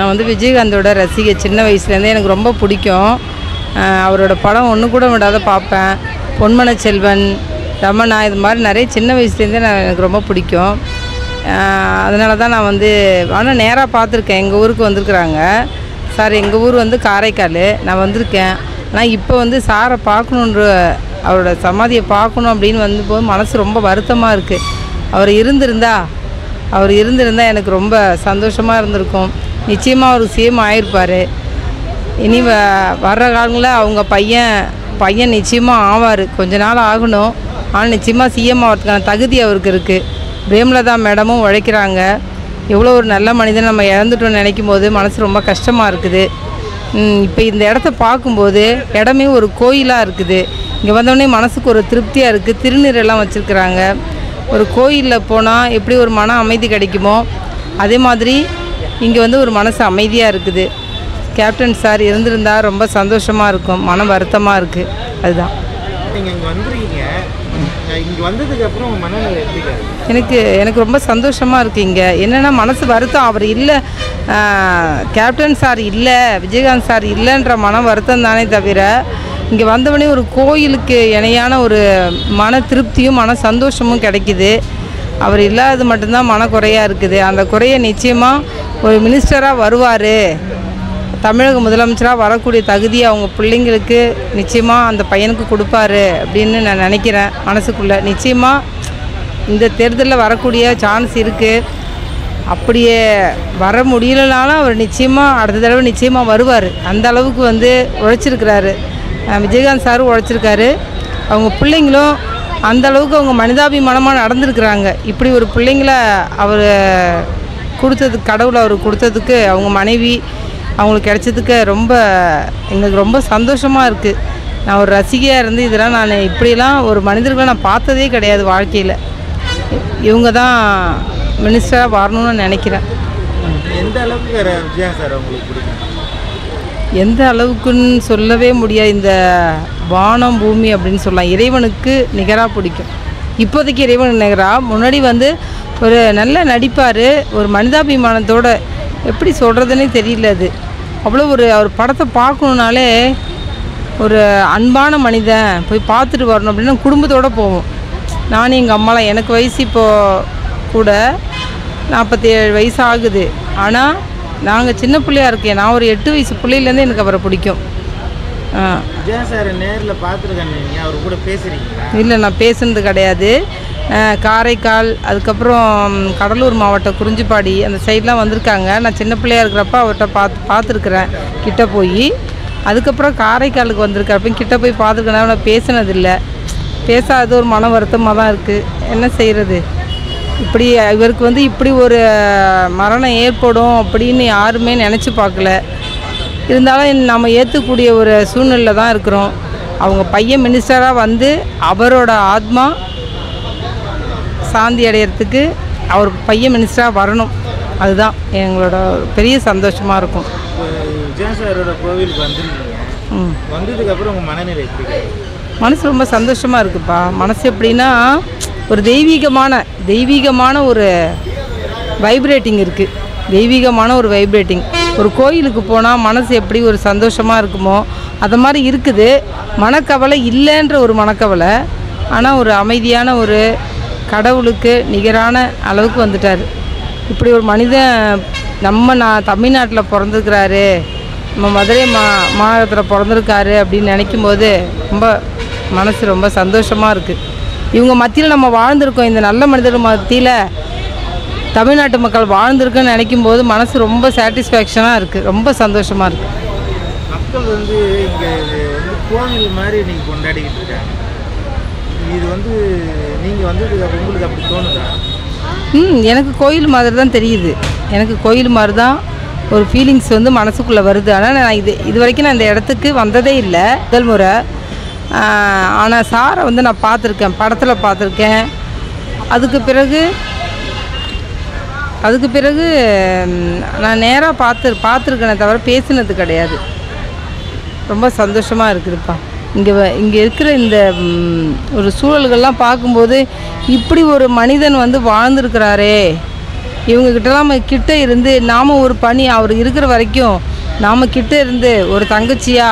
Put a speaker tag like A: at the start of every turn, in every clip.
A: நான் வந்து விஜயகாந்தோட ரசிகை சின்ன வயசுலேருந்தே எனக்கு ரொம்ப பிடிக்கும் ஆஹ் அவரோட படம் ஒன்று கூட விடாத பார்ப்பேன் பொன்மன செல்வன் ரமணா இது மாதிரி நிறைய சின்ன வயசுலேருந்தே நான் எனக்கு ரொம்ப பிடிக்கும் அதனால தான் நான் வந்து ஆனால் நேராக பார்த்துருக்கேன் எங்கள் ஊருக்கு வந்திருக்குறாங்க சார் எங்கள் ஊர் வந்து காரைக்கால் நான் வந்திருக்கேன் ஆனால் இப்போ வந்து சாரை பார்க்கணுன்ற அவரோட சமாதியை பார்க்கணும் அப்படின்னு வந்து போது மனசு ரொம்ப வருத்தமாக இருக்குது அவர் இருந்திருந்தா அவர் இருந்திருந்தா எனக்கு ரொம்ப சந்தோஷமாக இருந்திருக்கும் நிச்சயமாக அவர் சிஎம் ஆயிருப்பார் இனி வ வர்ற காலங்களில் அவங்க பையன் பையன் நிச்சயமாக ஆவார் கொஞ்ச நாள் ஆகணும் ஆனால் நிச்சயமாக சிஎம் ஆகிறதுக்கான தகுதி அவருக்கு இருக்குது பிரேமலதா மேடமும் உழைக்கிறாங்க எவ்வளோ ஒரு நல்ல மனிதன் நம்ம இழந்துட்டோம்னு நினைக்கும் போது மனசு ரொம்ப கஷ்டமாக இருக்குது இப்போ இந்த இடத்த பார்க்கும்போது இடமே ஒரு கோயிலாக இருக்குது இங்கே வந்தோடனே மனசுக்கு ஒரு திருப்தியாக இருக்குது திருநீரெல்லாம் வச்சுருக்குறாங்க ஒரு கோயிலில் போனால் எப்படி ஒரு மன அமைதி கிடைக்குமோ அதே மாதிரி இங்கே வந்து ஒரு மனசு அமைதியாக இருக்குது கேப்டன் சார் இருந்திருந்தா ரொம்ப சந்தோஷமாக இருக்கும் மன வருத்தமாக இருக்குது அதுதான்
B: நீங்கள் இங்கே வந்துருக்கீங்க இங்கே வந்ததுக்கு அப்புறம் உங்கள் மனநிலை எப்படி இருக்கு?
A: எனக்கு எனக்கு ரொம்ப சந்தோஷமாக இருக்குது இங்கே என்னென்னா மனசு வருத்தம் அவர் இல்லை கேப்டன் சார் இல்லை விஜயகாந்த் சார் இல்லைன்ற மன வருத்தம் தானே தவிர இங்கே வந்தவொடனே ஒரு கோயிலுக்கு இணையான ஒரு மன திருப்தியும் மன சந்தோஷமும் கிடைக்குது அவர் இல்லாதது மட்டும்தான் மன குறையாக இருக்குது அந்த குறையை நிச்சயமாக ஒரு மினிஸ்டராக வருவார் தமிழக முதலமைச்சராக வரக்கூடிய தகுதியை அவங்க பிள்ளைங்களுக்கு நிச்சயமாக அந்த பையனுக்கு கொடுப்பாரு அப்படின்னு நான் நினைக்கிறேன் மனசுக்குள்ளே நிச்சயமாக இந்த தேர்தலில் வரக்கூடிய சான்ஸ் இருக்குது அப்படியே வர முடியலனாலும் அவர் நிச்சயமாக அடுத்த தடவை நிச்சயமாக வருவார் அந்த அளவுக்கு வந்து உழைச்சிருக்கிறாரு அஹ் விஜயகாந்த் சாரும் உழைச்சிருக்காரு அவங்க பிள்ளைங்களும் அந்த அளவுக்கு அவங்க மனிதாபிமானமாக நடந்திருக்கிறாங்க இப்படி ஒரு பிள்ளைங்கள அவர் கொடுத்ததுக்கு கடவுள் அவர் கொடுத்ததுக்கு அவங்க மனைவி அவங்களுக்கு கிடைச்சதுக்கு ரொம்ப எங்களுக்கு ரொம்ப சந்தோஷமாக இருக்குது நான் ஒரு ரசிகையாக இருந்து இதெல்லாம் நான் இப்படிலாம் ஒரு மனிதர்களை நான் பார்த்ததே கிடையாது வாழ்க்கையில் இவங்க தான் மினிஸ்டராக வரணும்னு நினைக்கிறேன்
B: எந்த அளவுக்கு வேற விஜயகாந்த் சார் உங்களுக்கு பிடிக்கும்
A: எந்த அளவுக்குன்னு சொல்லவே முடியாது இந்த வானம் பூமி அப்படின்னு சொல்லலாம் இறைவனுக்கு நிகராக பிடிக்கும் இப்போதைக்கு இறைவன் நிகராக முன்னாடி வந்து ஒரு நல்ல நடிப்பார் ஒரு மனிதாபிமானத்தோட எப்படி சொல்கிறதுனே தெரியல அது அவ்வளோ ஒரு அவர் படத்தை பார்க்கணுன்னாலே ஒரு அன்பான மனிதன் போய் பார்த்துட்டு வரணும் அப்படின்னு குடும்பத்தோடு போவோம் நானும் எங்கள் அம்மாலாம் எனக்கு வயசு இப்போது கூட நாற்பத்தி ஏழு வயசு ஆகுது ஆனால் நாங்கள் சின்ன பிள்ளையா இருக்கேன் நான் ஒரு எட்டு வயசு பிள்ளையிலேருந்து எனக்கு அவரை பிடிக்கும் ஆ
B: விஜயகாந்த் சார் நேரில் பார்த்துருக்கேன் நீங்கள் அவர் கூட பேசுகிறீங்களா
A: இல்லை நான் பேசுனது கிடையாது அஹ், காரைக்கால் அதுக்கப்புறம் கடலூர் மாவட்டம் குறிஞ்சிப்பாடி அந்த சைட்லாம் வந்திருக்காங்க நான் சின்ன பிள்ளையா இருக்கிறப்ப அவர்கிட்ட பார்த்து பார்த்துருக்குறேன் கிட்ட போய் அதுக்கப்புறம் காரைக்காலுக்கு வந்திருக்கிறப்ப கிட்ட போய் பார்த்துருக்கேன் நான் பேசினதில்லை பேசாதது ஒரு மன வருத்தமாக தான் இருக்குது என்ன செய்கிறது இப்படி இவருக்கு வந்து இப்படி ஒரு மரணம் ஏற்படும் அப்படின்னு யாருமே நினச்சி பார்க்கல இருந்தாலும் நம்ம ஏற்றக்கூடிய ஒரு சூழ்நிலையில் தான் இருக்கிறோம் அவங்க பையன் மினிஸ்டராக வந்து அவரோட ஆத்மா சாந்தி அடையிறதுக்கு அவர் பையன் மினிஸ்டராக வரணும் அதுதான் எங்களோட பெரிய சந்தோஷமாக இருக்கும்
B: இப்போ விஜயகாந்த் சாரோட கோவிலுக்கு வந்துருக்கீங்க
A: ம்
B: வந்ததுக்கு அப்புறம் உங்கள் மனநிலை எப்படி இருக்கு?
A: மனசு ரொம்ப சந்தோஷமாக இருக்குப்பா மனசு எப்படின்னா ஒரு தெய்வீகமான தெய்வீகமான ஒரு வைப்ரேட்டிங் இருக்குது தெய்வீகமான ஒரு வைப்ரேட்டிங் ஒரு கோயிலுக்கு போனால் மனசு எப்படி ஒரு சந்தோஷமாக இருக்குமோ அது மாதிரி இருக்குது மனக்கவலை இல்லைன்ற ஒரு மனக்கவலை ஆனால் ஒரு அமைதியான ஒரு கடவுளுக்கு நிகரான அளவுக்கு வந்துட்டார் இப்படி ஒரு மனிதன் நம்ம நான் தமிழ்நாட்டில் பிறந்திருக்கிறாரு நம்ம மதுரை மா மாநகரத்தில் பிறந்திருக்காரு அப்படின்னு நினைக்கும் போது ரொம்ப மனசு ரொம்ப சந்தோஷமாக இருக்குது இவங்க மத்தியில் நம்ம வாழ்ந்திருக்கோம் இந்த நல்ல மனிதர்கள் மத்தியில் தமிழ்நாட்டு மக்கள் வாழ்ந்திருக்குன்னு நினைக்கும் போது மனசு ரொம்ப சாட்டிஸ்ஃபேக்ஷனாக இருக்குது ரொம்ப சந்தோஷமாக இருக்குது
B: மக்கள் வந்து இங்கே இது வந்து கோவில் மாதிரி நீங்கள் கொண்டாடிக்கிட்டு இருக்காங்க இது வந்து நீங்கள் வந்ததுக்கு அப்புறம் உங்களுக்கு அப்படி தோணுதா
A: ம் எனக்கு கோயில் மாதிரி தான் தெரியுது எனக்கு கோயில் மாதிரி தான் ஒரு ஃபீலிங்ஸ் வந்து மனசுக்குள்ளே வருது ஆனால் நான் இது இது வரைக்கும் நான் இந்த இடத்துக்கு வந்ததே இல்லை முதல் முறை ஆனால் சாரை வந்து நான் பார்த்துருக்கேன் படத்தில் பார்த்துருக்கேன் அதுக்கு பிறகு அதுக்கு பிறகு ம், நான் நேராக பார்த்து பார்த்துருக்கேனே தவிர பேசினது கிடையாது ரொம்ப சந்தோஷமாக இருக்குதுப்பா இங்கே இங்கே இருக்கிற இந்த ம், ஒரு சூழல்கள்லாம் பார்க்கும்போது இப்படி ஒரு மனிதன் வந்து வாழ்ந்திருக்கிறாரே இவங்கக்கிட்டலாம் நம்ம கிட்ட இருந்து நாம் ஒரு பணி அவர் இருக்கிற வரைக்கும் நாம் கிட்ட இருந்து ஒரு தங்கச்சியா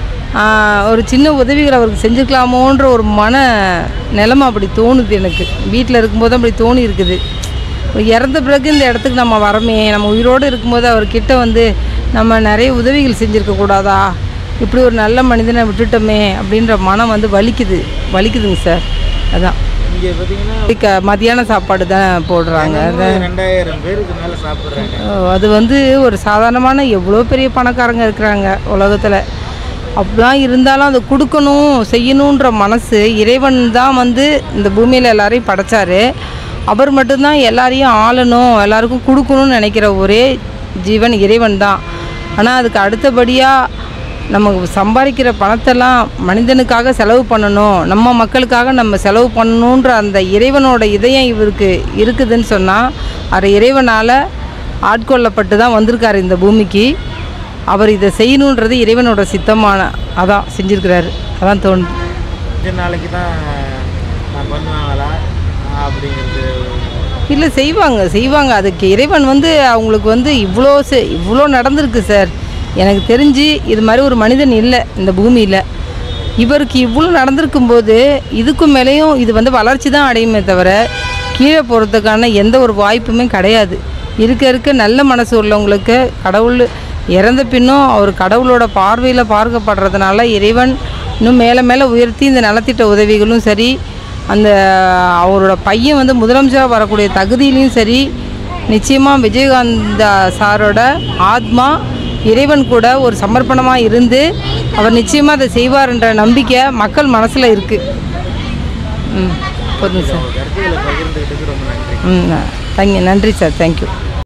A: ஆஹ், ஒரு சின்ன உதவிகள் அவருக்கு செஞ்சுக்கலாமோன்ற ஒரு மன நிலைமை அப்படி தோணுது எனக்கு வீட்டில் இருக்கும்போது அப்படி தோணி இருக்குது இறந்த பிறகு இந்த இடத்துக்கு நம்ம வரமே நம்ம உயிரோடு இருக்கும்போது அவர்கிட்ட வந்து நம்ம நிறைய உதவிகள் செஞ்சுருக்க கூடாதா இப்படி ஒரு நல்ல மனிதனை விட்டுட்டோமே அப்படின்ற மனம் வந்து வலிக்குது வலிக்குதுங்க சார் அதான்
B: இங்கே பார்த்தீங்கன்னா
A: இதுக்கு மதியான சாப்பாடு தான் போடுறாங்க
B: தினமும் ரெண்டாயிரம் பேருக்கு மேலே சாப்பிட்றாங்க
A: ஓ, அது வந்து ஒரு சாதாரணமான எவ்வளோ பெரிய பணக்காரங்க இருக்கிறாங்க உலகத்தில் அப்படிலாம் இருந்தாலும் அதை கொடுக்கணும் செய்யணுன்ற மனசு இறைவன் தான் வந்து இந்த பூமியில் எல்லாரையும் படைச்சாரு அவர் மட்டும்தான் எல்லாரையும் ஆளணும் எல்லாருக்கும் கொடுக்கணும்னு நினைக்கிற ஒரே ஜீவன் இறைவன் தான் ஆனால் அதுக்கு அடுத்தபடியாக நம்ம சம்பாதிக்கிற பணத்தெல்லாம் மனிதனுக்காக செலவு பண்ணணும் நம்ம மக்களுக்காக நம்ம செலவு பண்ணணுன்ற அந்த இறைவனோட இதயம் இவருக்கு இருக்குதுன்னு சொன்னால் அது இறைவனால் ஆட்கொள்ளப்பட்டு தான் வந்திருக்காரு இந்த பூமிக்கு அவர் இதை செய்யணுன்றது இறைவனோட சித்தமான அதான் செஞ்சுருக்கிறாரு அதான் தோணுது
B: கொஞ்ச நாளைக்கு தான் நான் பண்ணுவாங்களா அப்படிங்கிறது
A: இல்லை செய்வாங்க செய்வாங்க அதுக்கு இறைவன் வந்து அவங்களுக்கு வந்து இவ்வளோ செ- இவ்வளோ நடந்திருக்கு சார் எனக்கு தெரிஞ்சு இது மாதிரி ஒரு மனிதன் இல்லை இந்த பூமியில் இவருக்கு இவ்வளோ நடந்திருக்கும்போது இதுக்கும் மேலேயும் இது வந்து வளர்ச்சி தான் அடையுமே தவிர கீழே போகிறதுக்கான எந்த ஒரு வாய்ப்புமே கிடையாது இருக்க இருக்க நல்ல மனசு உள்ளவங்களுக்கு கடவுள் இறந்த பின்னும் அவர் கடவுளோட பார்வையில் பார்க்கப்படுறதுனால இறைவன் இன்னும் மேலே மேலே உயர்த்தி இந்த நலத்திட்ட உதவிகளும் சரி அந்த அவரோட பையன் வந்து முதலமைச்சராக வரக்கூடிய தகுதியிலையும் சரி நிச்சயமாக விஜயகாந்த் சாரோட ஆத்மா இறைவன் கூட ஒரு சமர்ப்பணமாக இருந்து அவர் நிச்சயமாக அதை செய்வார்ன்ற நம்பிக்கை மக்கள் மனசில் இருக்குது ம் போதும் சார்
B: கருத்துக்களை பகிர்ந்துக்கிட்டதுக்கு ரொம்ப நன்றி
A: ம் தேங்க்யூ நன்றி சார் தேங்க்யூ